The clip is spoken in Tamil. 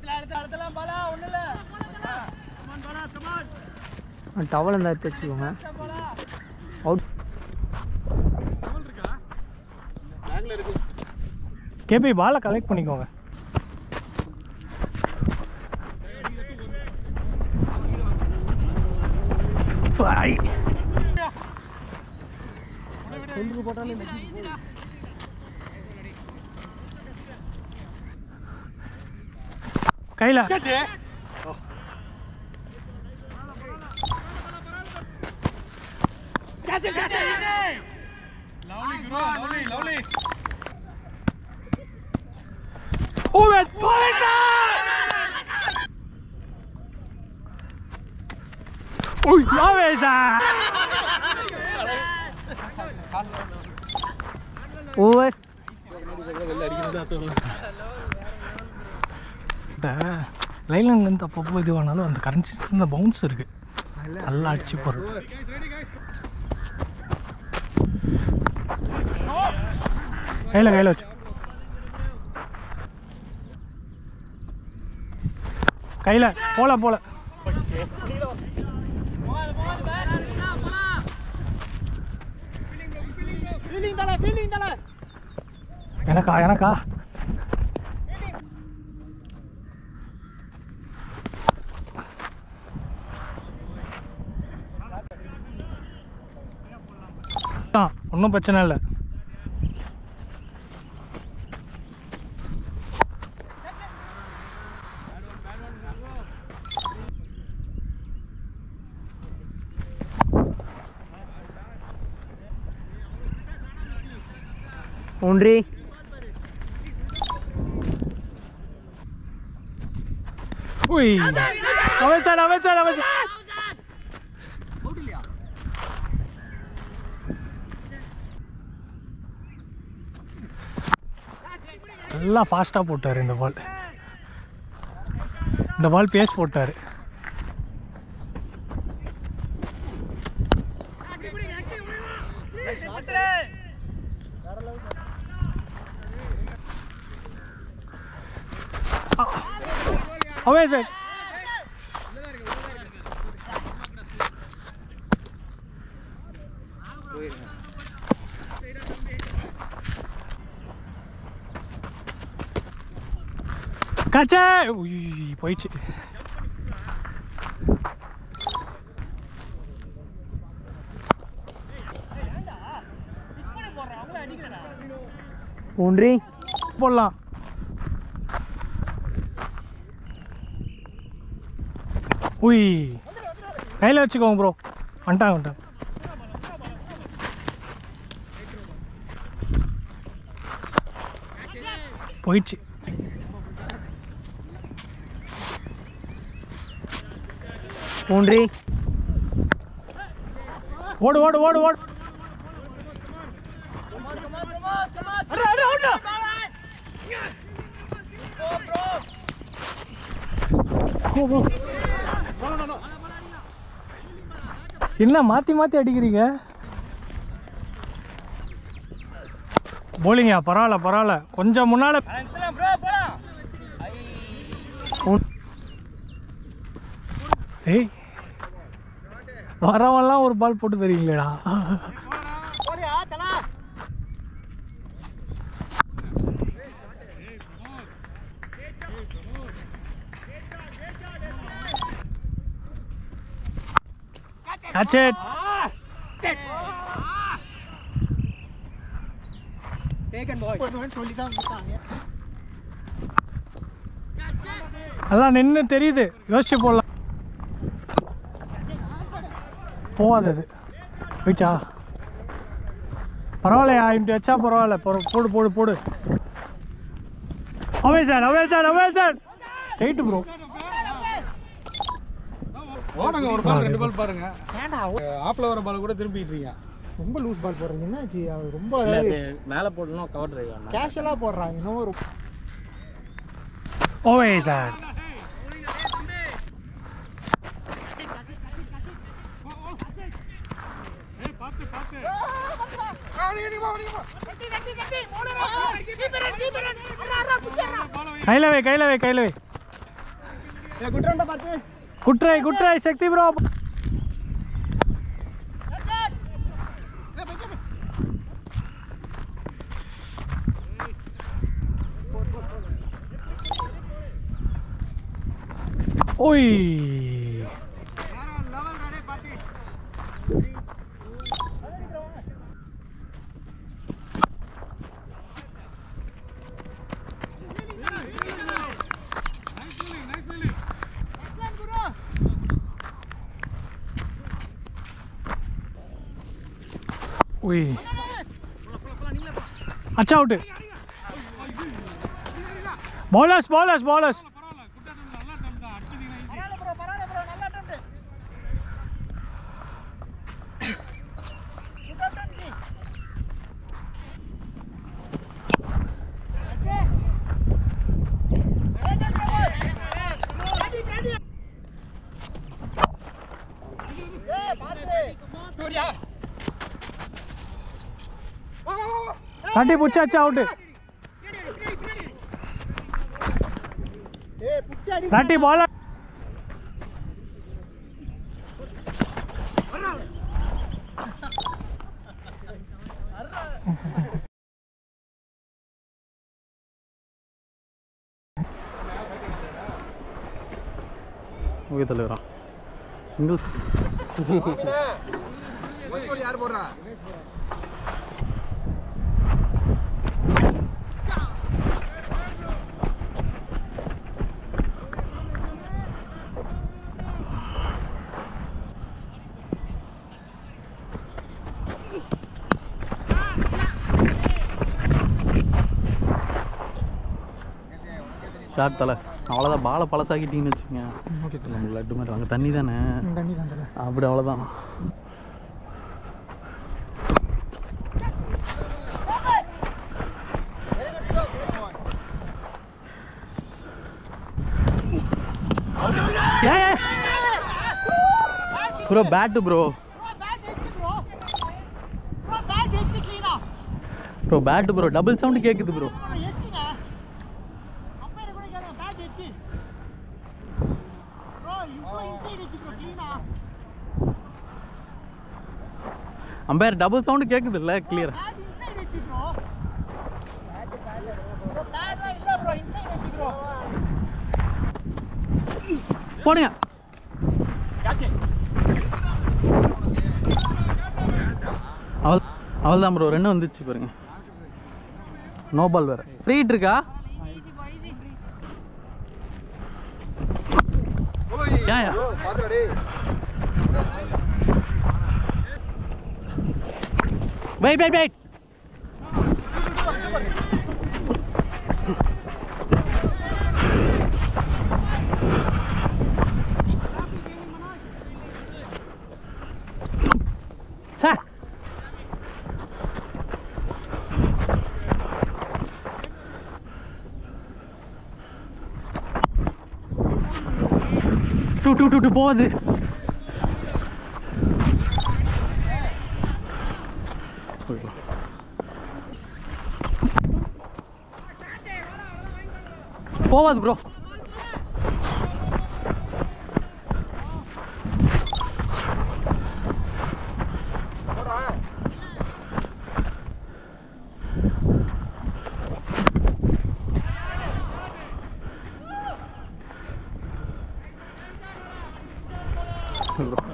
டவல் இருந்தால் எடுத்து வச்சுக்கோங்க அவுட் கேபி பாலை கலெக்ட் பண்ணிக்கோங்க ஐ. கையில Uves! Uy, Uvesa! ஓவர் லைன்லேருந்து அப்பப்போ இது ஆனாலும் அந்த கரன்சி இந்த பவுன்ஸ் இருக்கு நல்லா அடிச்சு போடுறது கையில் கையில் வச்சு கையில் போல போல எனக்கா எனக்கா தான் ஒன்றும் பிரச்சனை இல்லை ஒன்றி உய் அவன் சார் அவன் சார் அவன் சார் நல்லா ஃபாஸ்ட்டாக போட்டார் இந்த பால் இந்த பால் பேஸ் போட்டார் அவன் சார் கச்சே உய் போயிடுச்சு ஒன்றி போடலாம் உய் கையில் வச்சுக்கோங்க ப்ரோ வந்துட்டாங்க வந்துட்டாங்க போயிடுச்சு ஒன்றி ஓடு ஓடு ஓடு ஓடு போ, போ. என்ன மாத்தி மாத்தி அடிக்கிறீங்க போலிங்கா பரவாயில்ல பரவாயில்ல கொஞ்சம் முன்னால உன்- ஏய் வரவெல்லாம் ஒரு பால் போட்டு தரீங்களேடா Catch it. அதான் நின்று தெரியுது யோசிச்சு போடலாம் போகாது அது போயிச்சா பரவாயில்லையா இப்படி வச்சா பரவாயில்ல போடு போடு போடு போடு அவே சார் அவே சார் அவே சார் ஸ்ட்ரைட்டு ப்ரோ ஓடுங்க ஒரு பால் ரெண்டு பால் பாருங்க ஆஃப்ல வர பால் கூட திரும்பிட்டு இருக்கீங்க ரொம்ப லூஸ் பால் போடுறீங்க என்னாச்சு அவர் ரொம்ப மேலே போடணும் கவர் டிரைவ் கேஷுவலாக போடுறாங்க இன்னும் ஒரு ஓவே சார் கையில் வை கையில் வை கையில் வை குட்ரை குட்ரை சக்தி ப்ரோ ஓய் ஓய் அச்சா அவுட்டு பாலர்ஸ் பாலர்ஸ் பாலர்ஸ் தட்டி புடிச்சு அச்சா அவுட்டு தட்டி பாலர் ஓகே தலைவரா சிங்கிள்ஸ் ஷார்ட் தலை அவ்வளோதான் பாலை பழசாக்கிட்டீங்கன்னு வச்சுக்கோங்க ஓகே நம்ம லட்டு மாதிரி வாங்க தண்ணி தானே தண்ணி தான் தலை அப்படி அவ்வளோதான் bro bat bro bro bat bro double sound கேட்குது ப்ரோ அம்பையர் டபுள் சவுண்ட் கேட்குது இல்லை கிளியர் போடுங்க அவள் அவள் தான் ப்ரோ ரெண்டும் வந்துச்சு பாருங்க நோ பால் வேறு ஃப்ரீ ஹிட் இருக்கா yeah yeah wait wait wait sir two two two two போகுது போவாது ப்ரோ ப்ரோ